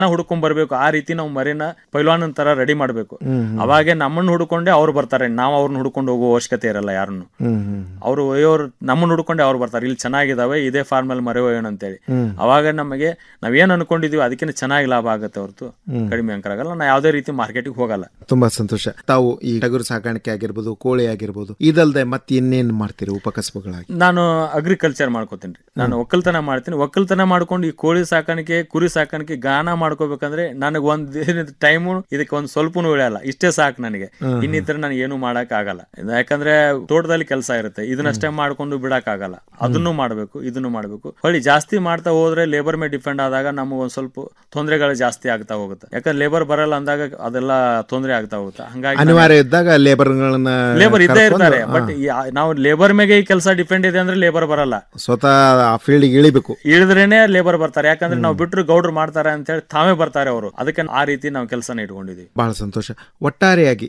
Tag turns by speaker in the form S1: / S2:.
S1: ನಾವು ಹುಡ್ಕೊಂಡ್ ಬರ್ಬೇಕು ಆ ರೀತಿ ನಾವು ಮರಿನ ಪೈಲ್ವಾನ್ ತರ ರೆಡಿ ಮಾಡ್ಬೇಕು
S2: ಹ್ಮ್,
S1: ಅವಾಗೆ ನಮ್ಮನ್ನ ಹುಡ್ಕೊಂಡೆ ಅವ್ರು ಬರ್ತಾರೆ ನಾವು ಅವ್ರನ್ನ ಹುಡ್ಕೊಂಡು ಹೋಗೋ ಅವಶ್ಯಕತೆ ಇರಲ್ಲ ಯಾರನ್ನು
S2: ಹ್ಮ್ ಹ್ಮ್
S1: ಅವರು ಒಯ್ಯೋರು ನಮ್ಮನ್ನ ಹುಡ್ಕೊಂಡೆ ಅವ್ರು ಬರ್ತಾರೆ ಇಲ್ಲಿ ಚೆನ್ನಾಗಿದಾವೆ ಇದೇ ಫಾರ್ಮ್ ಅಲ್ಲಿ ಮರಿ ಒಯ್ಯೋಣ ಅಂತೇಳಿ
S2: ಹ್ಮ್.
S1: ಅವಾಗ ನಮಗೆ ನಾವೇನ್ ಅನ್ಕೊಂಡಿದೀವಿ ಅದಕ್ಕಿಂತ ಚೆನ್ನಾಗಿ ಲಾಭ ಆಗುತ್ತೆ ಹೊರತು
S2: ಹ್ಮ್.
S1: ಕಡಿಮೆ ಅಂಕರ ಆಗಲ್ಲ ನಾ ಯಾವುದೇ ರೀತಿ ಮಾರ್ಕೆಟಿಗೆ ಹೋಗಲ್ಲ
S2: ತುಂಬಾ ಸಂತೋಷ ತಾವು ಈ ಟಗರು ಸಾಕಾಣಿಕೆ ಆಗಿರ್ಬೋದು ಕೋಳಿ ಆಗಿರ್ಬೋದು ಇದಲ್ದೆ ಮತ್ತೆ ಇನ್ನೇನ್ ಮಾಡ್ತೀರಿ ಉಪಕಸಬುಗಳಾಗಿ
S1: ನಾನು ಅಗ್ರಿಕಲ್ಚರ್ ಮಾಡ್ಕೋತೀನಿ ರೀ ನಾನು ಒಕ್ಕಲ್ತನ ಮಾಡ್ತೀನಿ ಒಕ್ಕಲ್ತನ ಮಾಡ್ಕೊಂಡು ಈ ಕೋಳಿ ಸಾಕಾಣಿಕೆ ಕುರಿ ಸಾಕಾಣಿಕೆ ಗಾನ ಮಾಡ್ಕೋಬೇಕಂದ್ರೆ ನನಗೆ ಒಂದ್ ದಿನದ ಟೈಮು ಇದಕ್ಕೆ ಒಂದ್ ಸ್ವಲ್ಪನೂ ಉಳಿಯಲ್ಲ ಇಷ್ಟೇ ಸಾಕು ನನಗೆ
S2: ಹ್ಮ್.
S1: ಇನ್ನಿತರ ನನಗೆ ಏನು ಮಾಡಕ್ ಆಗಲ್ಲ ಇದು ಯಾಕಂದ್ರೆ ತೋಟದಲ್ಲಿ ಕೆಲಸ ಇರುತ್ತೆ ಇದನ್ನಷ್ಟೇ ಮಾಡ್ಕೊಂಡು ಬಿಡಕ್ ಆಗಲ್ಲ ಅದನ್ನು ಮಾಡ್ಬೇಕು ಇದನ್ನು ಮಾಡ್ಬೇಕು ಹೊಳ್ಳಿ ಜಾಸ್ತಿ ಮಾಡ್ತಾ ಹೋದ್ರೆ ಲೇಬರ್ ಮೇಲೆ ಡಿಪೆಂಡ್ ಆದಾಗ ನಮಗೆ ಒಂದ್ ಸ್ವಲ್ಪ ತೊಂದರೆಗಳು ಜಾಸ್ತಿ ಆಗ್ತಾ ಹೋಗುತ್ತೆ ಯಾಕಂದ್ರೆ ಲೇಬರ್ ಬರಲ್ಲ ಅಂದಾಗ ಅದೆಲ್ಲ ತೊಂದರೆ ಆಗ್ತಾ ಹೋಗುತ್ತೆ ಹಂಗಾಗಿ ನಾನು-
S2: ಅನಿವಾರ್ಯ ಇದ್ದಾಗ ಲೇಬರ್ಗಳನ್ನ
S1: ಲೇಬರ್ ಇದ್ದೇ
S2: ಕರ್ಕೊಂಡು,
S1: ಇರ್ತಾರೆ
S2: ಹಾ,
S1: ಬಟ್ ನಾವು ಲೇಬರ್ ಮೇಲೆ ಈ ಕೆಲಸ ಡಿಪೆಂಡ್ ಇದೆ ಅಂದ್ರೆ ಲೇಬರ್ ಬರಲ್ಲ
S2: ಸ್ವತಃ ಆ ಫೀಲ್ಡ್ಗೆ ಇಳಿಬೇಕು
S1: ಇಳಿದ್ರೇನೆ ಲೇಬರ್ ಬರ್ತಾರೆ ಯಾಕಂದ್ರೆ ನಾವು ಬಿಟ್ರು ಗೌಡ್ರು ಮಾಡ್ತಾರೆ ಅಂತ ಹೇಳಿ ತಾವೇ ಬರ್ತಾರೆ ಅವರು ಅದಕ್ಕೆ ಆ ರೀತಿ ನಾವು ಕೆಲಸನ ಇಟ್ಕೊಂಡಿದೀವಿ
S2: ಬಹಳ ಸಂತೋಷ ಒಟ್ಟಾರೆಯಾಗಿ